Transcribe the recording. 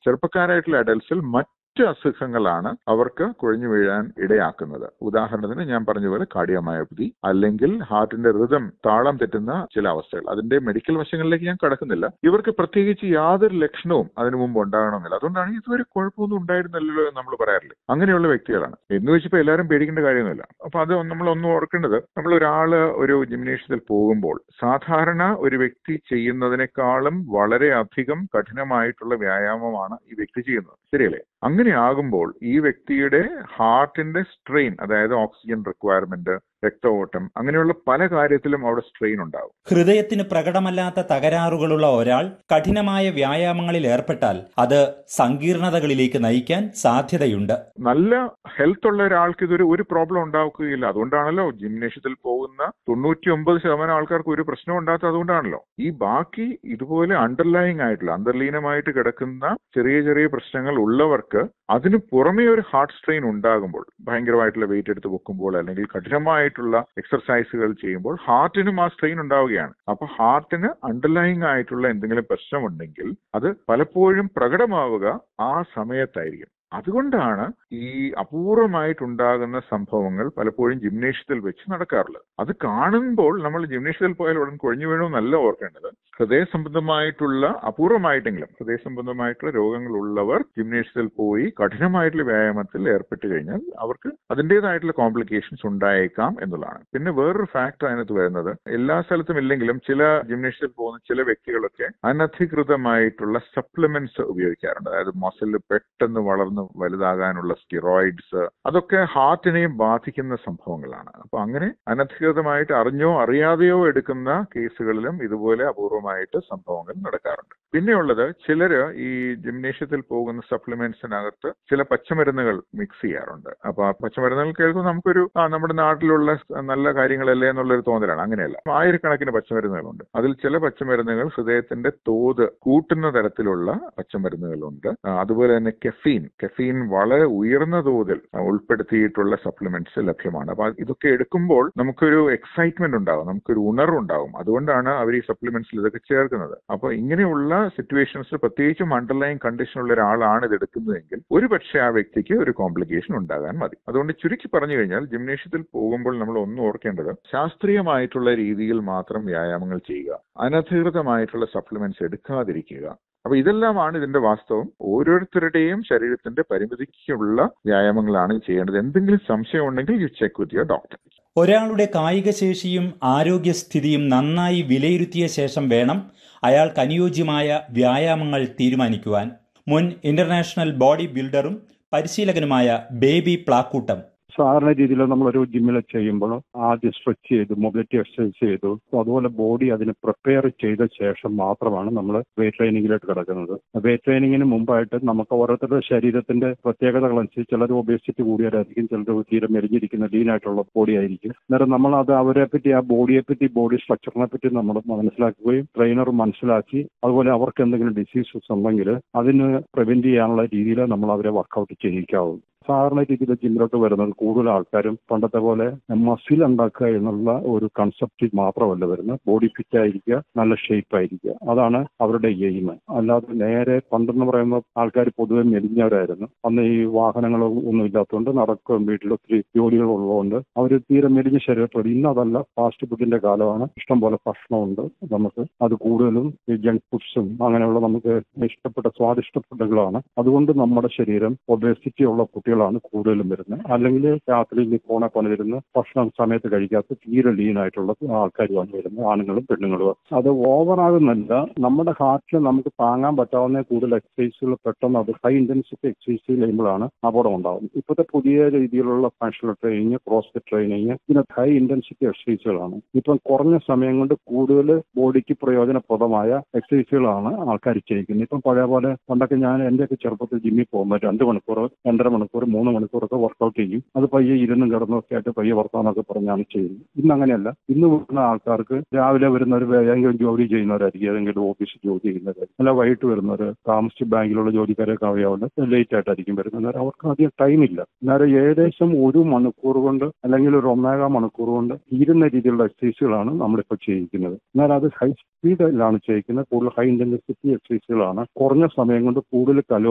ചെറുപ്പക്കാരായിട്ടുള്ള അഡൽസിൽ മറ്റ് അസുഖങ്ങളാണ് അവർക്ക് കുഴഞ്ഞു വീഴാൻ ഇടയാക്കുന്നത് ഉദാഹരണത്തിന് ഞാൻ പറഞ്ഞ പോലെ കാർഡിയോമയോപ്പതി അല്ലെങ്കിൽ ഹാർട്ടിന്റെ റിതം താളം തെറ്റുന്ന ചില അവസ്ഥകൾ അതിന്റെ മെഡിക്കൽ വശങ്ങളിലേക്ക് ഞാൻ കടക്കുന്നില്ല ഇവർക്ക് പ്രത്യേകിച്ച് യാതൊരു ലക്ഷണവും അതിനു മുമ്പ് ഉണ്ടാകണമെന്നില്ല അതുകൊണ്ടാണ് ഇതുവരെ കുഴപ്പമൊന്നും ഉണ്ടായിരുന്നല്ലോ എന്ന് നമ്മൾ പറയാറില്ല അങ്ങനെയുള്ള വ്യക്തികളാണ് എന്ന് വെച്ചപ്പോൾ എല്ലാവരും പേടിക്കേണ്ട കാര്യമൊന്നുമില്ല അപ്പൊ അത് നമ്മൾ ഒന്ന് ഓർക്കേണ്ടത് നമ്മൾ ഒരാള് ഒരു ജിംനേഷ്യത്തിൽ പോകുമ്പോൾ സാധാരണ ഒരു വ്യക്തി ചെയ്യുന്നതിനേക്കാളും വളരെയധികം കഠിനമായിട്ടുള്ള വ്യായാമമാണ് ഈ വ്യക്തി ചെയ്യുന്നത് ശരിയല്ലേ അങ്ങനെ ആകുമ്പോൾ ഈ വ്യക്തിയുടെ ഹാർട്ടിന്റെ സ്ട്രെയിൻ അതായത് ഓക്സിജൻ റിക്വയർമെന്റ് രക്തഓട്ടം അങ്ങനെയുള്ള പല കാര്യത്തിലും അവിടെ സ്ട്രെയിൻ ഉണ്ടാകും ഹൃദയത്തിന് പ്രകടമല്ലാത്ത തകരാറുകളുള്ള ഒരാൾ കഠിനമായ വ്യായാമങ്ങളിൽ ഏർപ്പെട്ടാൽ അത് സങ്കീർണതകളിലേക്ക് നയിക്കാൻ സാധ്യതയുണ്ട് നല്ല ഹെൽത്ത് ഉള്ള ഒരാൾക്ക് ഇതൊരു ഒരു പ്രോബ്ലം ഉണ്ടാക്കുകയില്ല അതുകൊണ്ടാണല്ലോ ജിംനേഷ്യത്തിൽ പോകുന്ന തൊണ്ണൂറ്റി ഒമ്പത് ശതമാനം ആൾക്കാർക്ക് ഒരു പ്രശ്നം ഉണ്ടാകാത്ത അതുകൊണ്ടാണല്ലോ ഈ ബാക്കി ഇതുപോലെ അണ്ടർലൈങ് ആയിട്ടുള്ള അന്തർലീനമായിട്ട് കിടക്കുന്ന ചെറിയ ചെറിയ പ്രശ്നങ്ങൾ ഉള്ളവർക്ക് അതിന് പുറമേ ഒരു ഹാർട്ട് സ്ട്രെയിൻ ഉണ്ടാകുമ്പോൾ ഭയങ്കരമായിട്ടുള്ള വെയിറ്റ് എടുത്ത് വെക്കുമ്പോൾ അല്ലെങ്കിൽ കഠിനമായിട്ടുള്ള എക്സർസൈസുകൾ ചെയ്യുമ്പോൾ ഹാർട്ടിനും ആ സ്ട്രെയിൻ ഉണ്ടാവുകയാണ് അപ്പൊ ഹാർട്ടിന് അണ്ടർലൈങ് ആയിട്ടുള്ള എന്തെങ്കിലും പ്രശ്നമുണ്ടെങ്കിൽ അത് പലപ്പോഴും പ്രകടമാവുക ആ സമയത്തായിരിക്കും അതുകൊണ്ടാണ് ഈ അപൂർവമായിട്ടുണ്ടാകുന്ന സംഭവങ്ങൾ പലപ്പോഴും ജിംനേഷ്യത്തിൽ വെച്ച് നടക്കാറുള്ളത് അത് കാണുമ്പോൾ നമ്മൾ ജിംനേഷ്യത്തിൽ പോയാൽ ഉടൻ കൊഴിഞ്ഞു വീണമെന്നല്ല ഓർക്കേണ്ടത് ഹൃദയ സംബന്ധമായിട്ടുള്ള അപൂർവമായിട്ടെങ്കിലും ഹൃദയ സംബന്ധമായിട്ടുള്ള രോഗങ്ങൾ ഉള്ളവർ ജിംനേഷ്യത്തിൽ പോയി കഠിനമായിട്ടുള്ള വ്യായാമത്തിൽ ഏർപ്പെട്ട് കഴിഞ്ഞാൽ അവർക്ക് അതിൻ്റെതായിട്ടുള്ള കോംപ്ലിക്കേഷൻസ് ഉണ്ടായേക്കാം എന്നുള്ളതാണ് പിന്നെ വേറൊരു ഫാക്ടർ അതിനകത്ത് വരുന്നത് എല്ലാ സ്ഥലത്തും ഇല്ലെങ്കിലും ചില ജിംനേഷ്യത്തിൽ പോകുന്ന ചില വ്യക്തികളൊക്കെ അനധികൃതമായിട്ടുള്ള സപ്ലിമെന്റ്സ് ഉപയോഗിക്കാറുണ്ട് അതായത് മസിൽ പെട്ടെന്ന് വളർന്ന് വലുതാകാനുള്ള സ്റ്റിറോയിഡ്സ് അതൊക്കെ ഹാർട്ടിനെയും ബാധിക്കുന്ന സംഭവങ്ങളാണ് അപ്പൊ അങ്ങനെ അനധികൃതമായിട്ട് അറിഞ്ഞോ അറിയാതെയോ എടുക്കുന്ന കേസുകളിലും ഇതുപോലെ അപൂർവമായിട്ട് സംഭവങ്ങൾ നടക്കാറുണ്ട് പിന്നെയുള്ളത് ചിലര് ഈ ജിംനേഷ്യത്തിൽ പോകുന്ന സപ്ലിമെന്റ്സിനകത്ത് ചില പച്ചമരുന്നുകൾ മിക്സ് ചെയ്യാറുണ്ട് അപ്പൊ ആ പച്ചമരുന്നുകൾ കേൾക്കുമ്പോൾ നമുക്കൊരു ആ നമ്മുടെ നാട്ടിലുള്ള നല്ല കാര്യങ്ങളല്ലേ എന്നുള്ളൊരു തോന്നലാണ് അങ്ങനെയല്ല ആയിരക്കണക്കിന് പച്ചമരുന്നുകളുണ്ട് അതിൽ ചില പച്ചമരുന്നുകൾ ഹൃദയത്തിന്റെ തോത് കൂട്ടുന്ന തരത്തിലുള്ള പച്ചമരുന്നുകളുണ്ട് അതുപോലെ തന്നെ കെഫീൻ കെഫീൻ വളരെ ഉയർന്ന തോതിൽ ഉൾപ്പെടുത്തിയിട്ടുള്ള സപ്ലിമെന്റ്സ് ലഭ്യമാണ് അപ്പൊ ഇതൊക്കെ എടുക്കുമ്പോൾ നമുക്കൊരു എക്സൈറ്റ്മെന്റ് ഉണ്ടാവും നമുക്കൊരു ഉണർവുണ്ടാവും അതുകൊണ്ടാണ് അവർ ഈ സപ്ലിമെന്റ്സിൽ ഇതൊക്കെ ചേർക്കുന്നത് അപ്പൊ ഇങ്ങനെയുള്ള സിറ്റുവേഷൻസ് പ്രത്യേകിച്ചും അണ്ടർലൈൻ കണ്ടീഷൻ ഉള്ള ഒരാളാണ് ഇത് എടുക്കുന്നതെങ്കിൽ ഒരു പക്ഷേ ആ വ്യക്തിക്ക് ഒരു കോംപ്ലിക്കേഷൻ ഉണ്ടാകാൻ മതി അതുകൊണ്ട് ചുരുക്കി പറഞ്ഞു കഴിഞ്ഞാൽ ജിംനേഷ്യത്തിൽ പോകുമ്പോൾ നമ്മൾ ഒന്ന് ഓർക്കേണ്ടത് ശാസ്ത്രീയമായിട്ടുള്ള രീതിയിൽ മാത്രം വ്യായാമങ്ങൾ ചെയ്യുക അനധികൃതമായിട്ടുള്ള സപ്ലിമെന്റ്സ് എടുക്കാതിരിക്കുക അപ്പൊ ഇതെല്ലാമാണ് ഇതിന്റെ വാസ്തവം ഓരോരുത്തരുടെയും ശരീരത്തിന്റെ പരിമിതിക്കുള്ള വ്യായാമങ്ങളാണ് ചെയ്യേണ്ടത് എന്തെങ്കിലും സംശയം ഉണ്ടെങ്കിൽ you check with your doctor ഒരാളുടെ കായിക ശേഷിയും ആരോഗ്യസ്ഥിതിയും നന്നായി വിലയിരുത്തിയ ശേഷം വേണം അയാൾക്ക് അനുയോജ്യമായ വ്യായാമങ്ങൾ തീരുമാനിക്കുവാൻ മുൻ ഇന്റർനാഷണൽ ബോഡി ബിൽഡറും പരിശീലകനുമായ ബേബി പ്ലാക്കൂട്ടം സാധാരണ രീതിയിൽ നമ്മളൊരു ജിമ്മിൽ ചെയ്യുമ്പോൾ ആദ്യം സ്ട്രെച്ച് ചെയ്തു മൊബിലിറ്റി എക്സസൈസ് ചെയ്തു അതുപോലെ ബോഡി അതിന് പ്രിപ്പയർ ചെയ്ത ശേഷം മാത്രമാണ് നമ്മൾ വെയിറ്റ് ട്രെയിനിങ്ങിലോട്ട് കിടക്കുന്നത് വെയിറ്റ് ട്രെയിനിങ്ങിന് മുമ്പായിട്ട് നമുക്ക് ഓരോരുത്തരുടെ ശരീരത്തിന്റെ പ്രത്യേകതകൾ അനുസരിച്ച് ചിലർ ഒബേസിറ്റി കൂടിയവരായിരിക്കും ചിലർ തീരെ മെലിഞ്ഞിരിക്കുന്ന ലീനായിട്ടുള്ള ബോഡി ആയിരിക്കും അന്നേരം നമ്മൾ അത് അവരെ പറ്റി ആ ബോഡിയെ പറ്റി ബോഡി സ്ട്രക്ചറിനെ പറ്റി നമ്മൾ മനസ്സിലാക്കുകയും ട്രെയിനർ മനസ്സിലാക്കി അതുപോലെ അവർക്ക് എന്തെങ്കിലും ഡിസീസസ് ഉണ്ടെങ്കിൽ അതിന് പ്രിവെന്റ് ചെയ്യാനുള്ള രീതിയിൽ നമ്മൾ അവരെ വർക്കൗട്ട് ചെയ്യിക്കാവും സാധാരണ രീതിയിൽ ജിമ്മിലോട്ട് വരുന്നത് കൂടുതൽ ആൾക്കാരും പണ്ടത്തെ പോലെ മസിൽ ഉണ്ടാക്കുക എന്നുള്ള ഒരു കൺസെപ്റ്റ് മാത്രമല്ല വരുന്നത് ബോഡി ഫിറ്റ് ആയിരിക്കുക നല്ല ഷേപ്പ് ആയിരിക്കുക അതാണ് അവരുടെ എയിം അല്ലാതെ നേരെ പണ്ടെന്ന് പറയുമ്പോൾ ആൾക്കാർ പൊതുവെ മെലിഞ്ഞവരായിരുന്നു അന്ന് ഈ വാഹനങ്ങളോ ഒന്നും ഇല്ലാത്തതുകൊണ്ട് നടക്കുകയും വീട്ടിൽ ഒത്തിരി ജോലികൾ ഉള്ളതുകൊണ്ട് അവർ തീരെ മെലിഞ്ഞ ശരീരത്തോട് ഇന്ന് അതല്ല ഫാസ്റ്റ് ഫുഡിന്റെ കാലമാണ് ഇഷ്ടംപോലെ ഭക്ഷണമുണ്ട് നമുക്ക് അത് കൂടുതലും ഈ ജങ്ക് ഫുഡ്സും അങ്ങനെയുള്ള നമുക്ക് ഇഷ്ടപ്പെട്ട സ്വാദിഷ്ട ഫുഡുകളാണ് അതുകൊണ്ട് നമ്മുടെ ശരീരം ഒബേസിറ്റി ഉള്ള കുട്ടികൾ കുട്ടികളാണ് കൂടുതലും വരുന്നത് അല്ലെങ്കിൽ രാത്രി ഫോണെ കൊണ്ടിരുന്ന് ഭക്ഷണം സമയത്ത് കഴിക്കാത്ത തീരെ ലീൻ ആയിട്ടുള്ള ആൾക്കാരുമാണ് വരുന്നത് ആണുങ്ങളും പെണ്ണുങ്ങളും അത് ഓവറാകുന്നല്ല നമ്മുടെ ഹാർട്ടിൽ നമുക്ക് താങ്ങാൻ പറ്റാവുന്ന കൂടുതൽ എക്സസൈസുകൾ പെട്ടെന്ന് അത് ഹൈ ഇന്റൻസിറ്റി എക്സസൈസ് ചെയ്യുമ്പോഴാണ് അപകടം ഉണ്ടാകുന്നത് ഇപ്പോഴത്തെ പുതിയ രീതിയിലുള്ള ഫങ്ഷണൽ ട്രെയിനിങ് ക്രോസ്ഫിറ്റ് ട്രെയിനിങ് ഇതിനകത്ത് ഹൈ ഇന്റൻസിറ്റി എക്സസൈസുകളാണ് ഇപ്പം കുറഞ്ഞ സമയം കൊണ്ട് കൂടുതൽ ബോഡിക്ക് പ്രയോജനപ്രദമായ എക്സസൈസുകളാണ് ആൾക്കാർ ചെയ്യിക്കുന്നത് ഇപ്പം പഴയ പോലെ പണ്ടൊക്കെ ഞാൻ എന്റെയൊക്കെ ചെറുപ്പത്തിൽ ജിമ്മിൽ പോകുമ്പോൾ രണ്ട് മണിക്കൂർ രണ്ടര മണിക്കൂർ മൂന്ന് മണിക്കൂറൊക്കെ വർക്കൗട്ട് ചെയ്യും അത് പയ്യെ ഇരുന്നും കിടന്നൊക്കെ ആയിട്ട് പയ്യെ വർത്താനൊക്കെ പറഞ്ഞാണ് ചെയ്യുന്നത് ഇന്ന് അങ്ങനെയല്ല ഇന്ന് വരുന്ന ആൾക്കാർക്ക് രാവിലെ വരുന്നവർ ഏതെങ്കിലും ജോലി ചെയ്യുന്നവരായിരിക്കും ഏതെങ്കിലും ഓഫീസിൽ ജോലി ചെയ്യുന്നവർ അല്ല വൈകിട്ട് വരുന്നവർ താമസിച്ച് ബാങ്കിലുള്ള ജോലിക്കാരൊക്കെ അറിയാവുന്ന ലേറ്റ് ആയിട്ടായിരിക്കും വരുന്നത് അവർക്ക് അധികം ടൈമില്ല അന്നേരം ഏകദേശം ഒരു മണിക്കൂർ കൊണ്ട് അല്ലെങ്കിൽ ഒരു ഒന്നേകാൽ മണിക്കൂർ കൊണ്ട് തീരുന്ന രീതിയിലുള്ള എക്സസൈസുകളാണ് നമ്മളിപ്പോൾ ചെയ്യിക്കുന്നത് എന്നാൽ അത് ഹൈ സ്പീഡിലാണ് ചെയ്യിക്കുന്നത് കൂടുതൽ ഹൈ ഇന്റൻസിറ്റി എക്സസൈസുകളാണ് കുറഞ്ഞ സമയം കൊണ്ട് കൂടുതൽ കലോ